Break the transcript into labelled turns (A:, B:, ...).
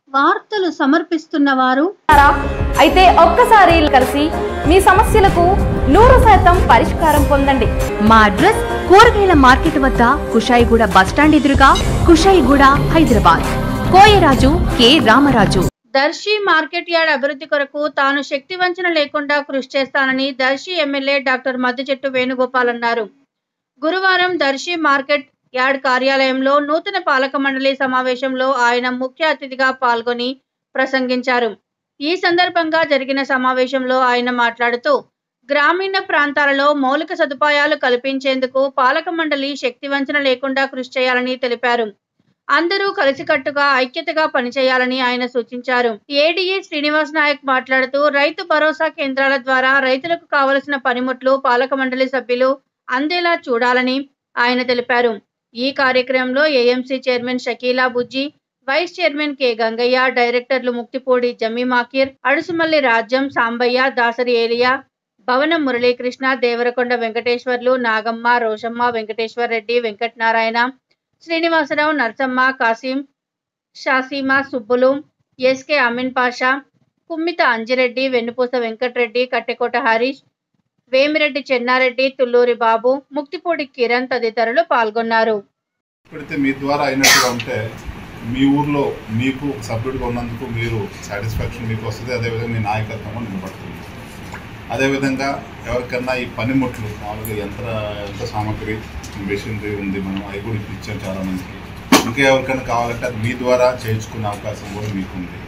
A: వార్తలు సమర్పిస్తున్న వారు
B: ఉన్నారా? అయితే ఒక్కసారి కలిసి మీ సమస్యలకు నూరు శాతం పరిష్కారం పొందండి
C: మా అడ్రస్ కూరగాయల మార్కెట్ వద్ద కుషాయిగూడ బస్టాండ్ ఎదురుగా Kushaiguda Hyderabad Koyaraju K Ramaraju
A: Darsi market yard అభివృద్ధి కొరకు తాను శక్తి వంచన లేకుండా కృషి చేస్తానని దర్శి ఎమ్మెల్యే డాక్టర్ మద్దిచెట్టు వేణుగోపాల్ అన్నారు గురువారం దర్శి మార్కెట్ యార్డ్ కార్యాలయంలో నూతన పాలక మండలి సమావేశంలో ఆయన ముఖ్య అతిథిగా పాల్గొని ప్రసంగించారు ఈ సందర్భంగా జరిగిన సమావేశంలో ఆయన మాట్లాడుతూ గ్రామీణ ప్రాంతాలలో మౌలిక సదుపాయాలు కల్పించేందుకు పాలక మండలి శక్తి వంచన లేకుండా కృషి చేయాలని తెలిపారు అందరూ కలిసికట్టుగా ఐక్యతగా పనిచేయాలని ఆయన సూచించారు ఏడీఈ శ్రీనివాస్ నాయక్ మాట్లాడుతూ రైతు భరోసా కేంద్రాల ద్వారా రైతులకు కావలసిన పనిముట్లు పాలక మండలి సభ్యులు అందేలా చూడాలని ఆయన తెలిపారు ఈ కార్యక్రమంలో AMC chairman Shakeela Bujji vice chairman K Gangaiah డైరెక్టర్లు ముక్తిపూడి జమీమాకిర్ అడుసుమల్లి రాజ్యం సాంబయ్య దాసరి ఏలియా భవనం మురళీకృష్ణ దేవరకొండ వెంకటేశ్వర్లు నాగమ్మ రోషమ్మ వెంకటేశ్వర్ రెడ్డి వెంకటనారాయణ శ్రీనివాసరావు నర్సమ్మ కాసిం షాసీమా సుబ్బులు ఎస్కే అమీన్ పాషా కుమ్మిత అంజిరెడ్డి వెన్నుపూస వెంకటరెడ్డి కట్టెకోట హరీష్ వేమిరెడ్డి చెన్నారెడ్డి తుల్లూరి బాబు ముక్తిపూడి కిరణ్ తదితరులు పాల్గొన్నారు
D: పెడితే మీ ద్వారా అయినట్టుగా ఉంటే మీ ఊర్లో మీకు సభ్యుడిగా ఉన్నందుకు మీరు సాటిస్ఫాక్షన్ మీకు వస్తుంది అదేవిధంగా మీ నాయకత్వం కూడా నిలబడుతుంది అదేవిధంగా ఎవరికన్నా ఈ పనిముట్లు మామూలుగా యంత్ర యంత్ర సామాగ్రి మెషినరీ ఉంది మనం అవి కూడా ఇప్పుడు ఇచ్చాం చాలా మందికి ఇంకా ఎవరికైనా కావాలంటే అది మీ ద్వారా చేయించుకునే అవకాశం కూడా మీకు ఉంది